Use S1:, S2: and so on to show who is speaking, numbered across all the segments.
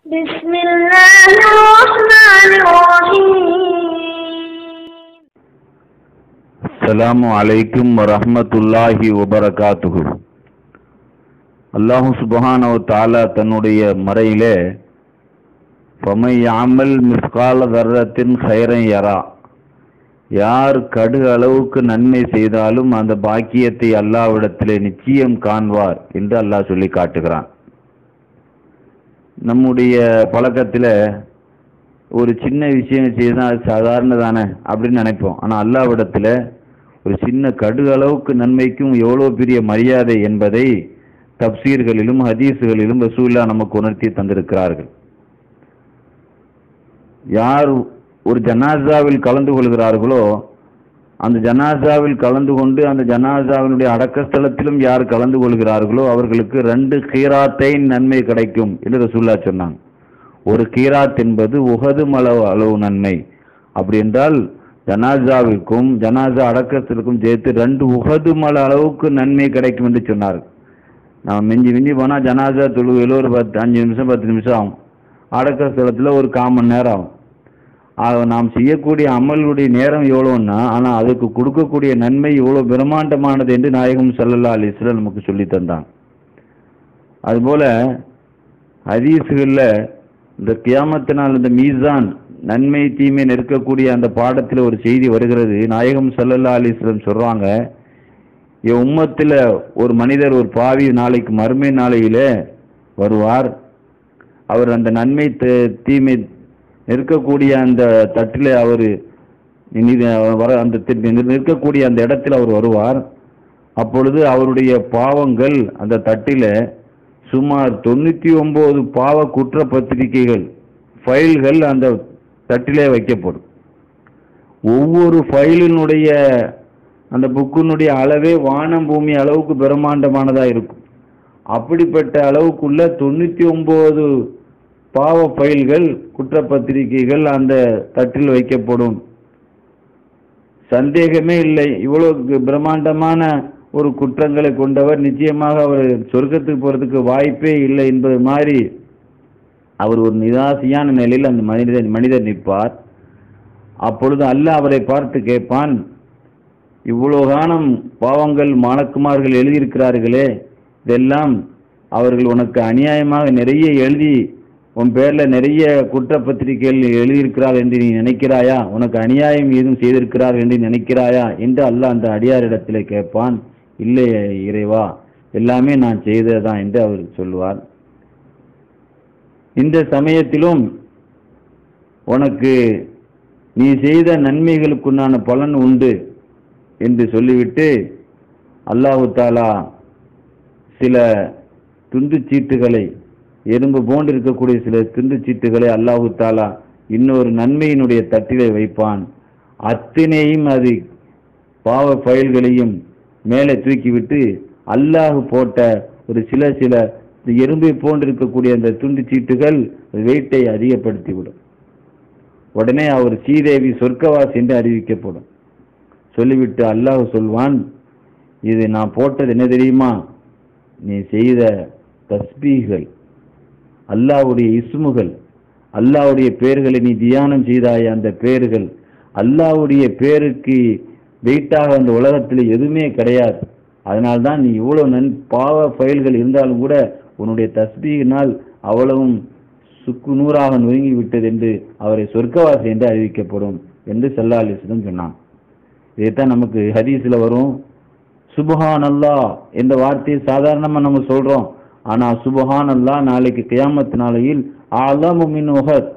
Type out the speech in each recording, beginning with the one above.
S1: بسم الله الرحمن الرحيم
S2: அஸ்ஸலாமு அலைக்கும் வரஹ்மத்துல்லாஹி வபரகாத்துஹு அல்லாஹு சுபஹானஹு தஆலா தன்னுடைய மறையிலே ஃபமை யாமல் மிஸ்கால தர்ரத்தின் ஹைரன் யரா யார் கடு அளவுக்கு நன்மை செய்தாலும் அந்த பாக்கியத்தை அல்லாவிடத்திலே நிச்சயம் காண்பார் என்று அல்லாஹ் சொல்லி காட்டுகிறான் நம்முடைய பழக்கத்தில் ஒரு சின்ன விஷயம் செய்தால் அது சாதாரண தானே அப்படின்னு நினைப்போம் ஆனால் அல்லாவிடத்தில் ஒரு சின்ன கடு அளவுக்கு நன்மைக்கும் எவ்வளோ பெரிய மரியாதை என்பதை தப்சீர்களிலும் ஹதீஸுகளிலும் ரசூல்லா நமக்கு உணர்த்தி தந்திருக்கிறார்கள் யார் ஒரு ஜனாசாவில் கலந்து கொள்கிறார்களோ அந்த ஜனாசாவில் கலந்து கொண்டு அந்த ஜனாசாவினுடைய அடக்க ஸ்தலத்திலும் யார் கலந்து கொள்கிறார்களோ அவர்களுக்கு ரெண்டு கீராத்தை நன்மை கிடைக்கும் என்று ரசூல்லா சொன்னாங்க ஒரு கீராத் என்பது உகது அளவு அளவு நன்மை அப்படி என்றால் ஜனாசாவிற்கும் ஜனாசா அடக்கத்திற்கும் சேர்த்து ரெண்டு உகது மல அளவுக்கு நன்மை கிடைக்கும் என்று சொன்னார் நான் மிஞ்சி மிஞ்சி போனால் ஜனாசா தொழுகையில் ஒரு பத்து அஞ்சு நிமிஷம் பத்து நிமிஷம் ஆகும் அடக்க ஸ்தலத்தில் ஒரு கால் மணி நேரம் ஆகும் ஆக நாம் செய்யக்கூடிய அமலுடைய நேரம் எவ்வளோன்னா ஆனால் அதுக்கு கொடுக்கக்கூடிய நன்மை எவ்வளோ பிரம்மாண்டமானது என்று நாயகம் சல்லல்லா அலிஸ்லாம் நமக்கு சொல்லி தந்தாங்க அதுபோல ஹதீஸுகளில் இந்த கியாமத்தினால் இந்த மீசான் நன்மை தீமை நிற்கக்கூடிய அந்த பாடத்தில் ஒரு செய்தி வருகிறது நாயகம் சல்லல்லா அலிஸ்லம் சொல்கிறாங்க என் உம்மத்தில் ஒரு மனிதர் ஒரு பாவி நாளைக்கு மறுமை நாளையில வருவார் அவர் அந்த நன்மை த- தீமை நிற்கக்கூடிய அந்த தட்டில் அவர் வர அந்த தி- நிற்கக்கூடிய அந்த இடத்தில் அவர் வருவார் அப்பொழுது அவருடைய பாவங்கள் அந்த தட்டில் சுமார் தொண்ணூற்றி ஒம்பது பாவ குற்ற பத்திரிகைகள் ஃபைல்கள் அந்த தட்டிலே வைக்கப்படும் ஒவ்வொரு ஃபைலினுடைய அந்த புக்கினுடைய அளவே வானம் பூமி அளவுக்கு பிரம்மாண்டமானதாக இருக்கும் அப்படிப்பட்ட அளவுக்குள்ள தொண்ணூற்றி ஒம்பது பாவ ஃபைல்கள் குற்றப்பத்திரிகைகள் அந்த தட்டில் வைக்கப்படும் சந்தேகமே இல்லை இவ்வளவு பிரம்மாண்டமான ஒரு குற்றங்களை கொண்டவர் நிச்சயமாக அவர் சொர்க்கத்துக்கு போகிறதுக்கு வாய்ப்பே இல்லை என்பது மாதிரி அவர் ஒரு நிராசையான நிலையில் அந்த மனிதர் மனிதர் நிற்பார் அப்பொழுது அல்லாஹ் அவரை பார்த்து கேட்பான் இவ்வளோ காலம் பாவங்கள் மாணக்குமார்கள் எழுதியிருக்கிறார்களே இதெல்லாம் அவர்கள் உனக்கு அநியாயமாக நிறைய எழுதி உன் பேரில் நிறைய குற்றப்பத்திரிகைகள் எழுதியிருக்கிறார் என்று நீ நினைக்கிறாயா உனக்கு அநியாயம் ஏதும் செய்திருக்கிறார் என்று நினைக்கிறாயா என்று அல்லாஹ் அந்த அடியாரிடத்திலே கேட்பான் இல்லை இறைவா எல்லாமே நான் செய்ததுதான் என்று அவர் சொல்லுவார் இந்த சமயத்திலும் உனக்கு நீ செய்த நன்மைகளுக்குண்டான பலன் உண்டு என்று சொல்லிவிட்டு அல்லாஹு தாலா சில துண்டுச் சீட்டுகளை எறும்பு போன்று இருக்கக்கூடிய சில துண்டுச் சீட்டுகளை அல்லாஹு தாலா இன்னொரு நன்மையினுடைய தட்டிலே வைப்பான் அத்தனையும் அது பாவ ஃபைல்களையும் மேலே தூக்கிவிட்டு அல்லாஹ் போட்ட ஒரு சில சில இந்த எறும்பை போன்று இருக்கக்கூடிய அந்த துண்டு சீட்டுகள் வெயிட்டை அதிகப்படுத்திவிடும் உடனே அவர் சீதேவி சொர்க்கவாசி என்று அறிவிக்கப்படும் சொல்லிவிட்டு அல்லாஹ் சொல்வான் இது நான் போட்டது என்ன தெரியுமா நீ செய்த தஸ்பீகள் அல்லாஹ்வுடைய இஸ்முகள் அல்லாஹ்வுடைய பெயர்களை நீ தியானம் செய்தாய அந்த பெயர்கள் அல்லாஹ்வுடைய பேருக்கு வெயிட்டாக அந்த உலகத்தில் எதுவுமே கிடையாது அதனால்தான் நீ இவ்வளோ நன் பாவ ஃபைல்கள் இருந்தாலும் கூட உன்னுடைய தஸ்பீகினால் அவ்வளவும் சுக்கு நூறாக நொறுங்கி விட்டது என்று அவரை சொர்க்கவாசி என்று அறிவிக்கப்படும் என்று சல்லா அலிஸ்லம் சொன்னான் இதைத்தான் நமக்கு ஹதீஸில் வரும் சுபஹான் அல்லாஹ் என்ற வார்த்தையை சாதாரணமாக நம்ம சொல்கிறோம் ஆனால் சுபஹான் அல்லாஹ் நாளைக்கு கியாமத் நாளையில் ஆலமு மின் உஹத்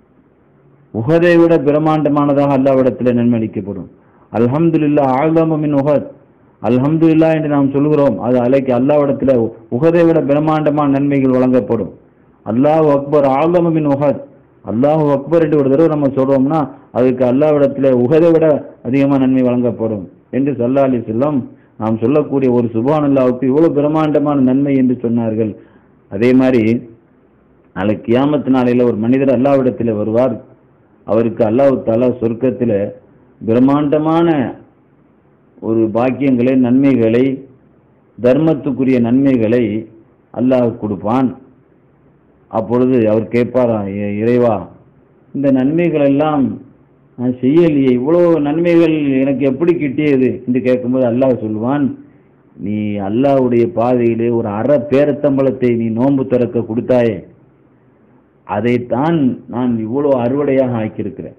S2: உஹதை விட பிரம்மாண்டமானதாக அல்லாவிடத்தில் நன்மை அளிக்கப்படும் அல்ஹம்துலில்லா ஆலமு மின் உஹத் அல்ஹம்துலில்லா என்று நாம் சொல்கிறோம் அது அலைக்கு அல்லாவிடத்தில் உஹதை விட பிரம்மாண்டமான நன்மைகள் வழங்கப்படும் அல்லாஹ் அக்பர் ஆலமு மின் உஹத் அல்லாஹ் அக்பர் என்று ஒரு தடவை நம்ம சொல்றோம்னா அதுக்கு அல்லாவிடத்தில் உகதை விட அதிகமாக நன்மை வழங்கப்படும் என்று சல்லா அலி செல்லம் நாம் சொல்லக்கூடிய ஒரு சுபான் அல்லாவுக்கு இவ்வளவு பிரம்மாண்டமான நன்மை என்று சொன்னார்கள் அதே மாதிரி நாளைக்கு கியாமத்து நாளையில் ஒரு மனிதர் அல்லாவிடத்தில் வருவார் அவருக்கு அல்லாஹ் தாலா சொர்க்கத்தில் பிரம்மாண்டமான ஒரு பாக்கியங்களை நன்மைகளை தர்மத்துக்குரிய நன்மைகளை அல்லாஹ் கொடுப்பான் அப்பொழுது அவர் கேட்பாராம் "இ- இறைவா இந்த நன்மைகள் எல்லாம் நான் செய்யலையே இவ்வளோ நன்மைகள் எனக்கு எப்படி கிட்டியது என்று கேட்கும்போது அல்லாஹ் சொல்லுவான் நீ அல்லாஹ்வுடைய பாதையிலே ஒரு அரை பேரத்தம்பளத்தை நீ நோன்பு திறக்க கொடுத்தாயே அதைத்தான் நான் இவ்வளோ அறுவடையாக ஆக்கியிருக்கிறேன்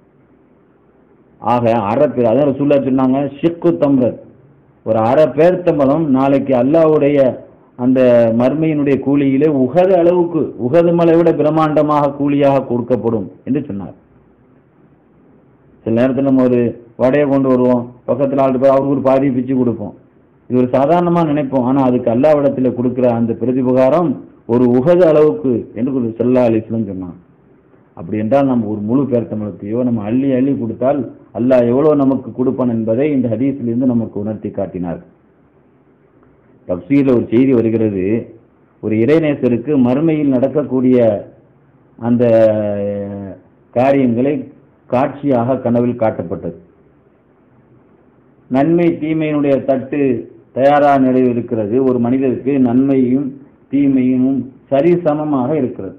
S2: ஆக அரை பேர் அதான் ரசூல்லா சொன்னாங்க ஷிக்கு தம்ரத் ஒரு அரை பேர்த்தம்பளம் நாளைக்கு அல்லாஹ்வுடைய அந்த மர்மையினுடைய கூலியிலே உகத அளவுக்கு உகது மலை விட பிரம்மாண்டமாக கூலியாக கொடுக்கப்படும் என்று சொன்னார் சில நேரத்தில் நம்ம ஒரு வடையை கொண்டு வருவோம் பக்கத்தில் ஆள் போய் அவருக்கு ஒரு பாதி பிச்சு கொடுப்போம் இது ஒரு சாதாரணமாக நினைப்போம் ஆனால் அதுக்கு அல்லாவிடத்தில் கொடுக்குற அந்த பிரதிபகாரம் ஒரு உகத அளவுக்கு என்று ஒரு செல்லா அலிஸ்லம் சொன்னான் அப்படி என்றால் நம்ம ஒரு முழு பேர்த்தமிழத்தையோ நம்ம அள்ளி அள்ளி கொடுத்தால் அல்லாஹ் எவ்வளோ நமக்கு கொடுப்பான் என்பதை இந்த ஹதீஸிலிருந்து நமக்கு உணர்த்தி காட்டினார் தப்சீரில் ஒரு செய்தி வருகிறது ஒரு இறைநேசருக்கு மறுமையில் நடக்கக்கூடிய அந்த அஹ், காரியங்களை காட்சியாக கனவில் காட்டப்பட்டது நன்மை தீமையினுடைய தட்டு தயாராக நிலையில் இருக்கிறது ஒரு மனிதருக்கு நன்மையும் தீமையும் சரிசமமாக இருக்கிறது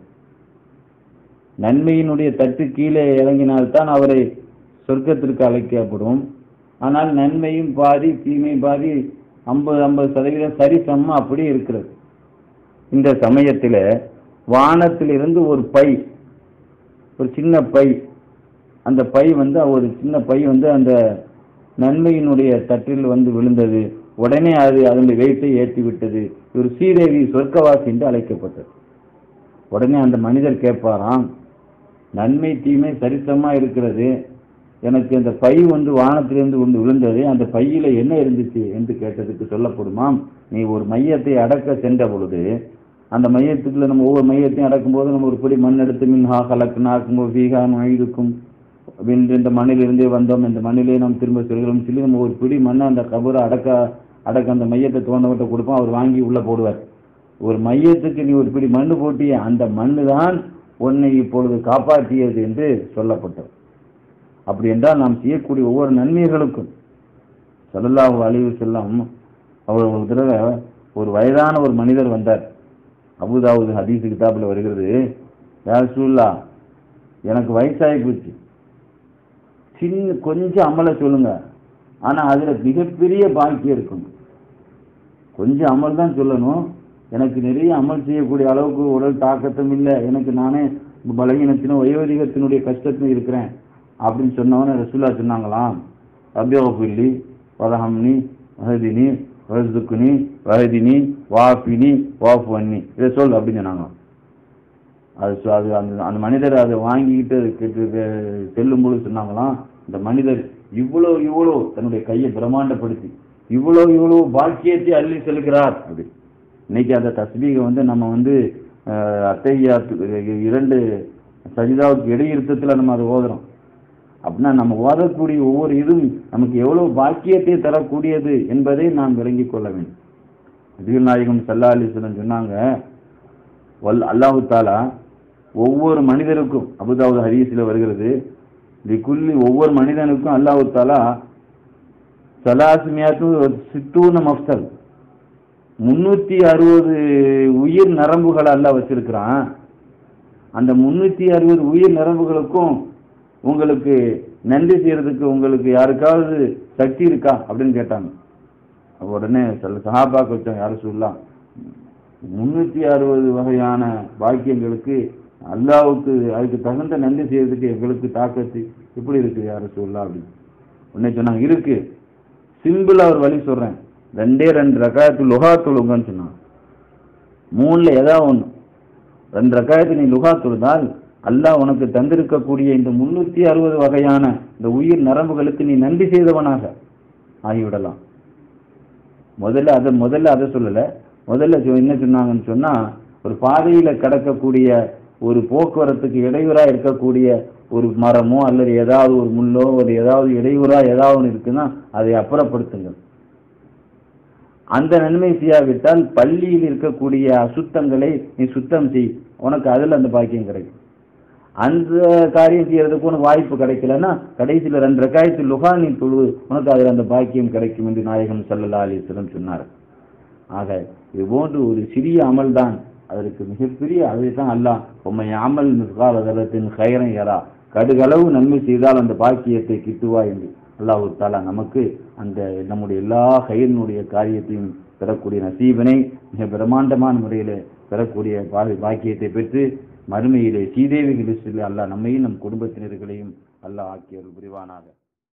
S2: நன்மையினுடைய தட்டு கீழே இறங்கினால்தான் அவரை சொர்க்கத்திற்கு அழைக்கப்படும் ஆனால் நன்மையும் பாதி தீமை பாதி ஐம்பது ஐம்பது சதவீதம் சரிசமம் அப்படியே இருக்கிறது இந்த சமயத்தில் வானத்திலிருந்து ஒரு பை ஒரு சின்ன பை அந்த பை வந்து ஒரு சின்ன பை வந்து அந்த நன்மையினுடைய தட்டில் வந்து விழுந்தது உடனே அது அதனுடைய வெயிட்டை ஏற்றி விட்டது ஒரு சீதேவி சொர்க்கவாசி என்று அழைக்கப்பட்டது உடனே அந்த மனிதர் கேட்பாராம் நன்மை தீமை சரிசமமா இருக்கிறது எனக்கு அந்த பை வந்து வானத்திலிருந்து வந்து விழுந்தது அந்த பையில என்ன இருந்துச்சு என்று கேட்டதுக்கு சொல்லப்படுமாம் நீ ஒரு மையத்தை அடக்க சென்ற பொழுது அந்த மையத்துக்குள்ள நம்ம ஒவ்வொரு மையத்தையும் அடக்கும் போது நம்ம ஒரு பிடி மண் எடுத்து மின்ஹா கலக்கு நாக்கும் ஃபீகா நுழைதுக்கும் அப்படின்னு இந்த மண்ணிலிருந்தே வந்தோம் இந்த மண்ணிலே நாம் திரும்ப செல்கிறோம் சொல்லி நம்ம ஒரு பிடி மண்ணை அந்த கபரை அடக்க அடக்க அந்த மையத்தை தோண்டவட்ட கொடுப்போம் அவர் வாங்கி உள்ள போடுவார் ஒரு மையத்துக்கு நீ ஒரு பிடி மண்ணு போட்டிய அந்த மண்ணு தான் உன்னை இப்பொழுது காப்பாற்றியது என்று சொல்லப்பட்டது அப்படி என்றால் நாம் செய்யக்கூடிய ஒவ்வொரு நன்மைகளுக்கும் ஸல்லல்லாஹு அலைஹி வஸல்லம் அவர் ஒரு தடவை ஒரு வயதான ஒரு மனிதர் வந்தார் அபுதாவுது ஹதீஸ் கிதாபில் வருகிறது யார் சூல்லா எனக்கு வயசாகி போச்சு சின்ன கொஞ்சம் அமலை சொல்லுங்க ஆனா அதுல மிகப்பெரிய பாக்கியம் இருக்கும் கொஞ்சம் அமல் தான் சொல்லணும் எனக்கு நிறைய அமல் செய்யக்கூடிய அளவுக்கு உடல் தாக்கத்தும் இல்லை எனக்கு நானே பலகீனத்தினும் வயோதிகத்தினுடைய கஷ்டத்திலும் இருக்கிறேன் அப்படின்னு சொன்னவன ரசூல்லா சொன்னாங்களாம் அபியோபில்லி வதஹம்னி வஹதினி வஹதுக்குனி வஹதினி வாஃபினி வாஃபு அன்னி இதை சொல் அப்படின்னு சொன்னாங்களாம் அது சொ- அது அந்த அந்த மனிதர் அதை வாங்கிக்கிட்டு அது கேட்டு கே- செல்லும் பொழுது சொன்னாங்களாம் இந்த மனிதர் இவ்வளோ இவ்வளோ தன்னுடைய கையை பிரம்மாண்டப்படுத்தி இவ்வளோ இவ்வளோ பாக்கியத்தை அள்ளி செல்கிறார் அப்படி இன்னைக்கு அந்த தஸ்பீகை வந்து நம்ம வந்து அஹ், அத்தையாத்து இரண்டு சஜிதாவுக்கு இடையிருத்தத்தில் நம்ம அதை ஓதுறோம் அப்படின்னா நம்ம ஓதக்கூடிய ஒவ்வொரு இதுவும் நமக்கு எவ்வளவு பாக்கியத்தை தரக்கூடியது என்பதை நாம் விளங்கிக் கொள்ள வேண்டும் நபிகள் நாயகம் சல்லா அலிஸ்லம் சொன்னாங்க வல் அல்லாஹு தாலா ஒவ்வொரு மனிதருக்கும் அபுதாவுது ஹதீஸில் வருகிறது லிக்குல்லி ஒவ்வொரு மனிதனுக்கும் அல்லாஹு தாலா சலாசுமியாத்து சித்தூன மஃப்சல் முன்னூற்றி அறுபது உயிர் நரம்புகளை அல்லாஹ் வச்சிருக்கிறான் அந்த முன்னூற்றி அறுபது உயிர் நரம்புகளுக்கும் உங்களுக்கு நன்றி செய்யறதுக்கு உங்களுக்கு யாருக்காவது சக்தி இருக்கா அப்படின்னு கேட்டாங்க அப்ப உடனே சில சஹாபாக்கள் வச்சாங்க யாரும் சொல்லலாம் முன்னூற்றி அறுபது வகையான பாக்கியங்களுக்கு அல்லாவுக்கு அதுக்கு தகுந்த நன்றி செய்யறதுக்கு எங்களுக்கு தாக்கத்து எப்படி இருக்கு யாரும் சொல்லலாம் அப்படின்னு உடனே சொன்னாங்க இருக்கு சிம்பிளா ஒரு வழி சொல்றேன் ரெண்டே ரெண்டு ரகாயத்து லுகா தொழுங்கன்னு சொன்னாங்க மூணுல ஏதாவது ஒன்று ரெண்டு ரகாயத்து நீ லுகா தொழுதால் அல்லாஹ் உனக்கு தந்திருக்கக்கூடிய இந்த முன்னூத்தி அறுபது வகையான இந்த உயிர் நரம்புகளுக்கு நீ நன்றி செய்தவனாக ஆகிவிடலாம் முதல்ல அதை முதல்ல அதை சொல்லல முதல்ல சொ- என்ன சொன்னாங்கன்னு சொன்னா ஒரு பாதையில கடக்கக்கூடிய ஒரு போக்குவரத்துக்கு இடையூறா இருக்கக்கூடிய ஒரு மரமோ அல்லது ஏதாவது ஒரு முள்ளோ ஒரு ஏதாவது இடையூறா ஏதாவது ஒன்று இருக்குன்னா அதை அப்புறப்படுத்துங்கள் அந்த நன்மை செய்யாவிட்டால் பள்ளியில் இருக்கக்கூடிய அசுத்தங்களை நீ சுத்தம் செய் உனக்கு அதுல அந்த பாக்கியம் கிடைக்கும் அந்த காரியம் செய்யறதுக்கு உனக்கு வாய்ப்பு கிடைக்கலன்னா கடைசியில் ரெண்டு ரக்காயத்து லுகா நீ தொழு உனக்கு அதில் அந்த பாக்கியம் கிடைக்கும் என்று நாயகம் ஸல்லல்லாஹு அலைஹி வஸல்லம் சொன்னார் ஆக இது போன்று ஒரு சிறிய அமல் தான் அதற்கு மிகப்பெரிய அதை தான் அல்லாஹ் உம்மை அமல் மிஸ்கால தரத்தின் கயிறன் யரா கடுகளவு நன்மை செய்தால் அந்த பாக்கியத்தை கிட்டுவா என்று அல்லாஹு தாலா நமக்கு அந்த நம்முடைய எல்லா கயிறினுடைய காரியத்தையும் பெறக்கூடிய நசீபனை மிக பிரம்மாண்டமான முறையில் பெறக்கூடிய பா- பாக்கியத்தை பெற்று மறுமையிலே சீதேவி லிஸ்டில் அல்லாஹ் நம்மையும் நம் குடும்பத்தினர்களையும் அல்லாஹ் ஆக்கியவர் புரிவானாக